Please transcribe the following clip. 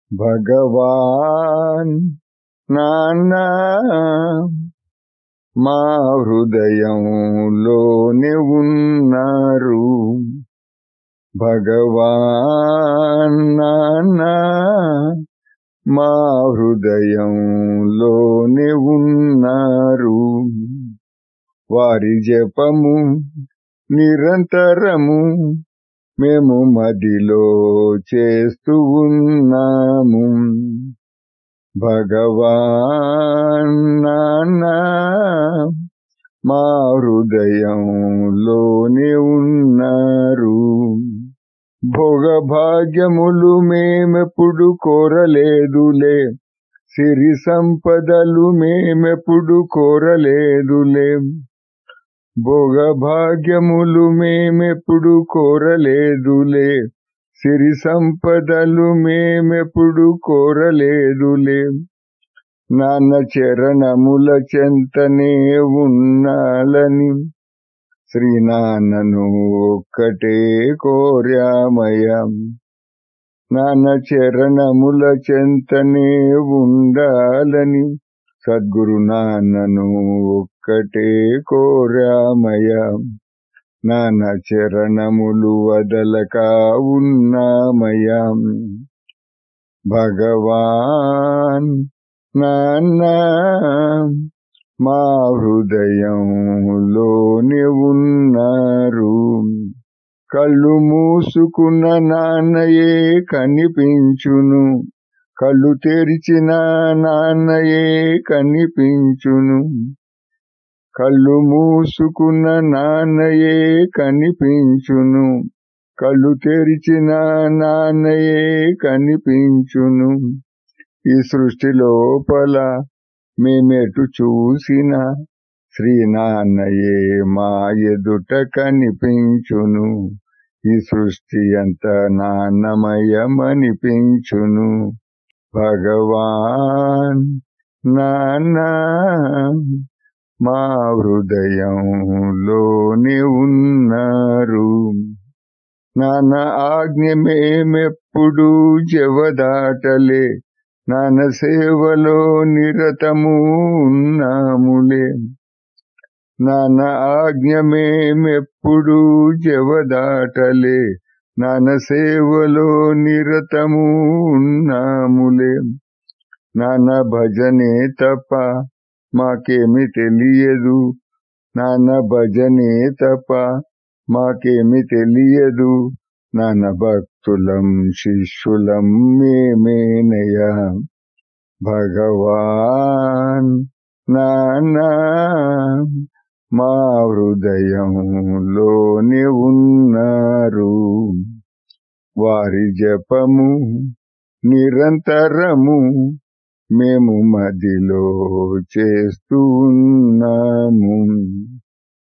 భగవాన్ నాన్న మా హృదయంలోనే ఉన్నారు భగవాన్ నాన్న మా హృదయంలోనే ఉన్నారు వారి జపము నిరంతరము మేము మదిలో చేస్తూ ఉన్నాము భగవాన్ నాన్న మా హృదయంలోనే ఉన్నారు భోగభాగ్యములు మేమెప్పుడు కోరలేదులే సిరి సంపదలు మేమెప్పుడు కోరలేదులే భోగభాగ్యములు మేమెప్పుడు కోరలేదులే సిరి సంపదలు మేమెప్పుడు కోరలేదులే నాన్న చరణముల చెంతనే ఉన్నాలని శ్రీనాన్నను ఒక్కటే కోరామయ నాన్న చరణముల చెంతనే ఉండాలని సద్గురు నాన్నను ఒక్కటే కోరామయ నాన్న చరణములు వదలక ఉన్నామయ భగవాన్ నాన్న మా హృదయంలోనే ఉన్నారు కళ్ళు మూసుకున్న నాన్నయే కనిపించును కళ్ళు తెరిచిన నాన్నయే కనిపించును కళ్ళు మూసుకున్న నాన్నయే కనిపించును కళ్ళు తెరిచిన నాన్నయే కనిపించును ఈ సృష్టి లోపల మేమెటు చూసిన శ్రీనాన్నయే మా ఎదుట కనిపించును ఈ సృష్టి అంత నాన్నమయమనిపించును భగవాన్ నాన్న మా హృదయంలోనే ఉన్నారు నాన్న ఆజ్ఞ మేమెప్పుడు జవదాటలే నాన్న సేవలో నిరతము ఉన్నాములే నాన్న ఆజ్ఞ మేమెప్పుడు జవదాటలే నాన్న సేవలో నిరతము ఉన్నాములే నాన్న భజనే తప్ప మాకేమి తెలియదు నాన్న భజనే తప్ప మాకేమి తెలియదు నాన్న భక్తులం శిష్యులం మేమేనయా భగవాన్ నాన్న మా హృదయంలోనే ఉన్నారు వారి జపము నిరంతరము మేము మదిలో చేస్తూ ఉన్నాము